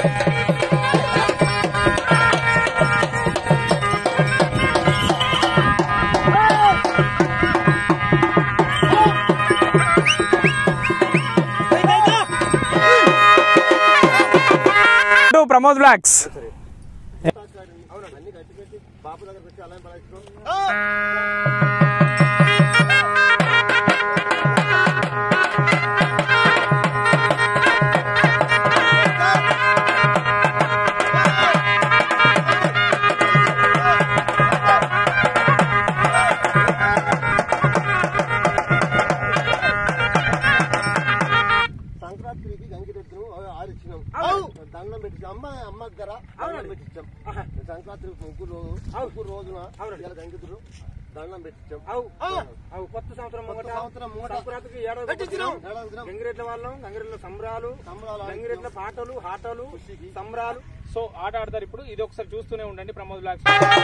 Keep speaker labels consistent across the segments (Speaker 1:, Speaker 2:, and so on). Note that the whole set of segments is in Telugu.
Speaker 1: టు ప్రమోద్ బ్లాక్స్
Speaker 2: సంక్రాంతికి గంగిరెద్దును ఆడిచ్చినాం దండం పెట్టి అమ్మ అమ్మ దగ్గర దండం పెట్టించాం సంక్రాంతి ముగ్గురు ముగ్గురు రోజున ఇలా గంగిరెద్దులు దండం పెట్టించాం
Speaker 1: అవు కొత్త సంవత్సరం
Speaker 2: కొత్త
Speaker 1: ముంగట
Speaker 2: సంవత్సరం ముంగట
Speaker 1: సంక్రాంతికి ఏడాది
Speaker 2: పెట్టించినాం.
Speaker 1: ఒకటి
Speaker 2: ఏడాది దినం.
Speaker 1: గంగిరెడ్ల వాళ్ళం గంగిరెడ్ల సంబరాలు
Speaker 2: సంబరాలు ఆడిస్తున్నాం.
Speaker 1: గంగిరెడ్ల పాటలు ఆటలు సంబరాలు సో ఆట ఆడతారు ఇప్పుడు ఇది ఒకసారి చూస్తూనే ఉండండి ప్రమోద్ బ్లాక్స్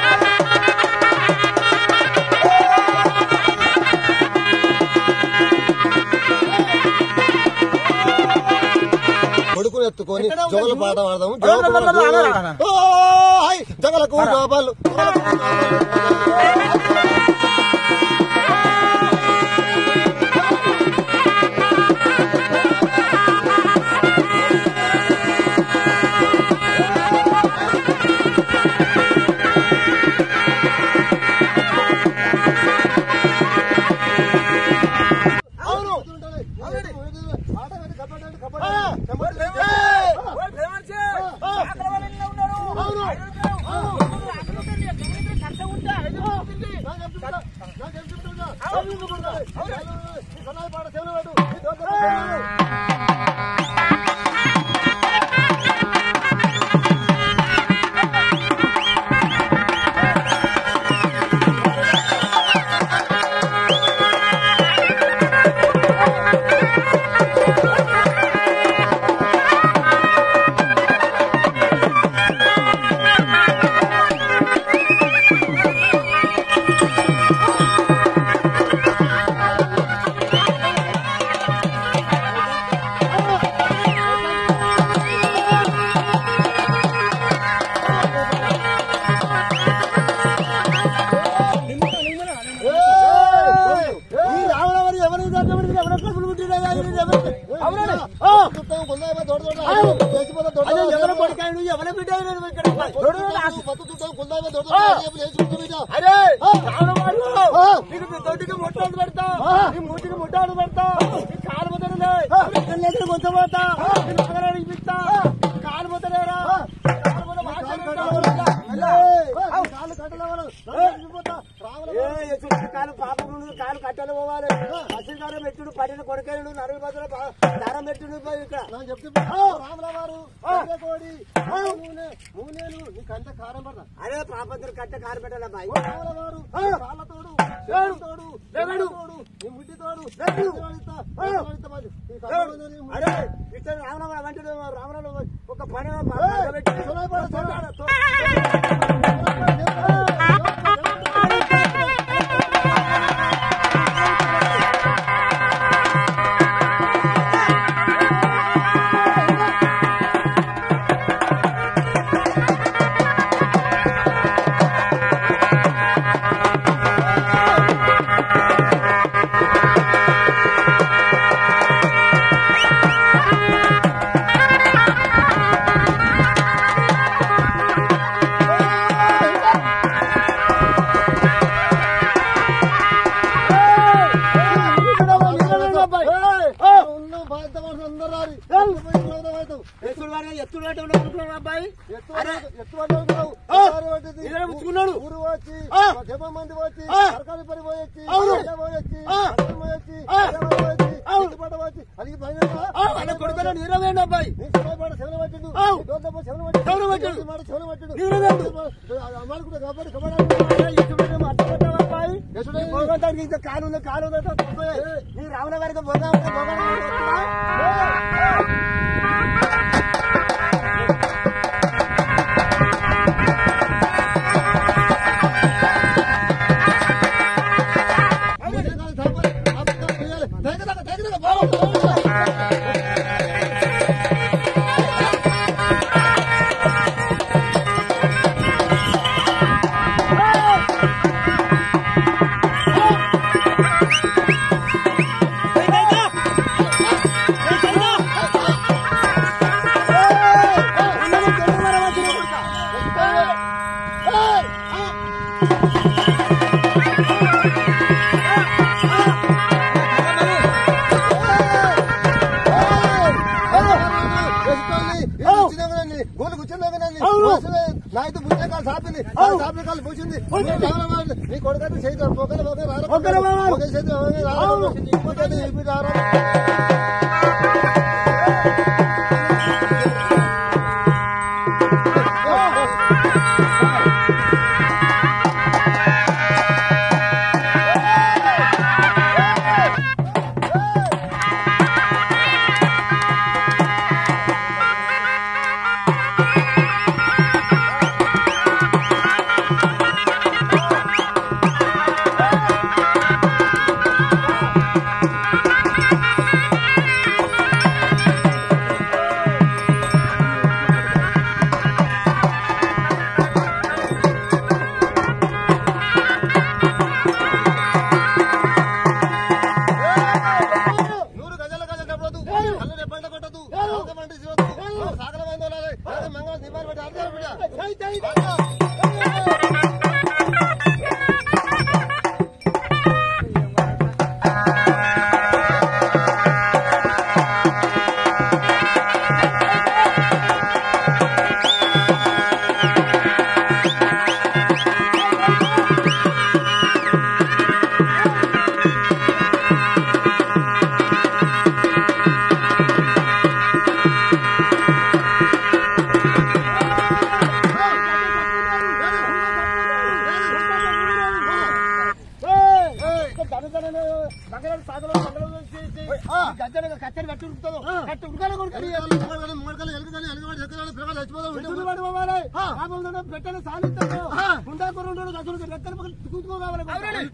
Speaker 2: కొడుకుని ఎత్తుకొని జోగుల పాట పాడదాము జగలకు జోబాలు అవును ఆట పెట్టి కబడ్డీ అంటే కబడ్డీ
Speaker 1: అరే నీకు మీ దొడ్డికి ముట్టాడు పెడతా నీ మూటికి ముట్టాడు పెడతా నీ కాలు పోతాడు కొంచెం పోతా నీ నగరాన్ని ఇప్పిస్తా కాలు పోతాడేరా కాలు పోతే కాలు పాపం కాలు కట్టలు పోవాలి అసలు పెట్టుడు పడిన కొడుకేడు నరుగు బదులు దారం పెట్టుడు ఇక్కడ
Speaker 2: రామరావారు కోడి మూనేలు నీకంత కారం పడతా
Speaker 1: అరే పాపంతులు కట్ట కారు పెట్టాలా బాయ్
Speaker 2: రామరావారు కాళ్ళతోడు చేతులతోడు తోడు నీ ముట్టి తోడు
Speaker 1: అరే ఇతను రామరామ వెంటనే రామరావు ఒక పని పెట్టి ఎత్తుడు వాడే ఎత్తుడు వాడే ఉన్నాడు అబ్బాయి అరే ఇద్దరు ముచ్చుకున్నాడు.
Speaker 2: ఊరు వచ్చి
Speaker 1: ఆ.
Speaker 2: జమ మంది వచ్చి
Speaker 1: ఆ.
Speaker 2: సర్కారీ పని పోయొచ్చి
Speaker 1: అవును.
Speaker 2: అదే పోయొచ్చి
Speaker 1: ఆ.
Speaker 2: అదే పోయొచ్చి
Speaker 1: ఆ.
Speaker 2: అదే పోయొచ్చి
Speaker 1: అవును.
Speaker 2: ఇటుపట వచ్చి అది భయం
Speaker 1: వాళ్ళ కొడుకులో నీరవేండి అబ్బాయి
Speaker 2: నీ శివపాడ శివన పట్టిండు
Speaker 1: అవును.
Speaker 2: నీ దొడ్డప్ప శివన పట్టిండు
Speaker 1: శివన పట్టిండు.
Speaker 2: నీ మాట శివన పట్టిండు
Speaker 1: నీరవేండు.
Speaker 2: అమ్మాయి కూడా కబడ్డీ కబడ్డీ
Speaker 1: ఎత్తుడు అర్థపడ్డావు అబ్బాయి
Speaker 2: ఎత్తుడే.
Speaker 1: ఈ భోగంతానికి ఇంకా కాలు ఉంది కాలు ఉంది అంటే తప్పే. నీ రావణ గారికి భోగం ఉంటే భోగం ఉంటే ఎత్తుడా?
Speaker 2: బాబు వచ్చినాకనండి గోలు కూర్చున్నాకనండి
Speaker 1: అవును.
Speaker 2: నాయకు బుద్ధే కాలు సాపింది
Speaker 1: అవును.
Speaker 2: సాపిన కాలు పూసింది
Speaker 1: పూసింది.
Speaker 2: నీ కొడుకు చేతి ఒకరు ఒకరు రారా.
Speaker 1: ఒకరు రారా.
Speaker 2: ఒకరి చేతి ఒకరు రారా.
Speaker 1: అవును.
Speaker 2: ఇంకోటి ఇప్పుడు రారా. నూరు గజాల గజ చెప్పదు కళ్ళు రెప్పంట కొట్టదు సాగమంటే శివదు సాగల మందోలాలి మంగళ నివారణ పెట్టి అర్థం బిడ్డ
Speaker 1: కచ్చని కట్టి ఉరుకుతుందో కట్టి ఉరకాలి కొడుకు పెట్టని సాధిస్తాడు గుండా కొరుంటాడు అసలు రెక్కల పక్కన కూర్చుకోవాలి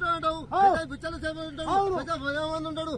Speaker 2: ఉంటాడు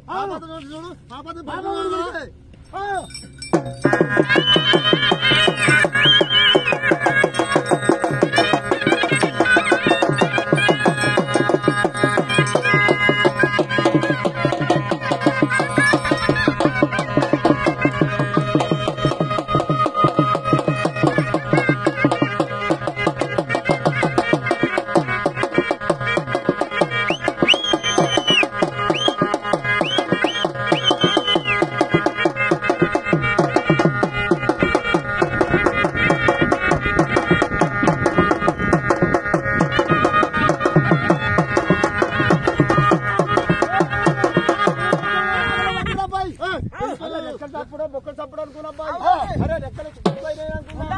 Speaker 1: రెక్కలు తప్పుడు బొక్కలు తప్పుడు అనుకున్నా అరే రెక్కలు అనుకున్నా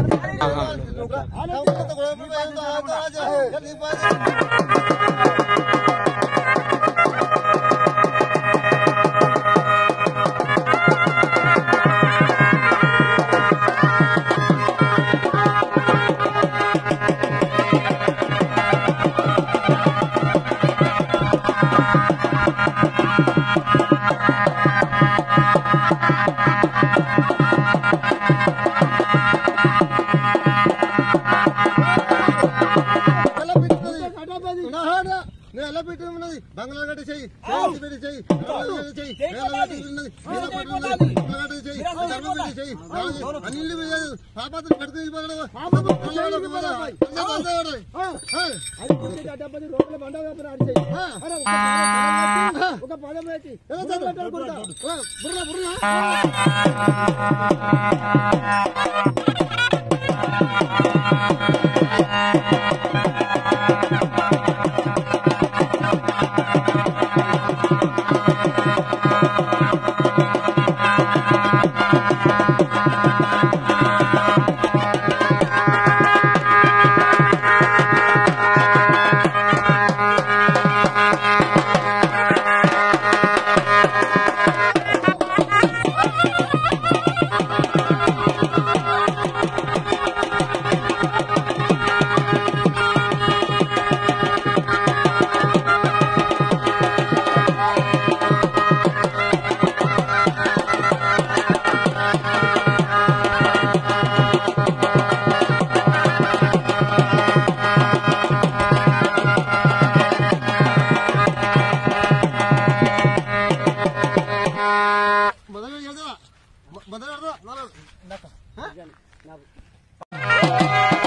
Speaker 2: నేను ఎలా పెట్టి ఉన్నది బంగ్లా గడ్డ చెయ్యి చేసి పెట్టి చెయ్యి బంగ్లా చెయ్యి వేల గడ్డ ఉన్నది వేల పట్టు ఉన్నది బంగ్లా గడ్డ చెయ్యి ధర్మం పెట్టి చెయ్యి అన్ని పాపాత్ర పెడితే
Speaker 1: డబ్బది రోడ్ల బండ వ్యాపారం ఆడిచేయి అరే ఒక పదం పెట్టి
Speaker 2: బుర్ర బుర్ర మొదలు మొదలు
Speaker 1: నాకు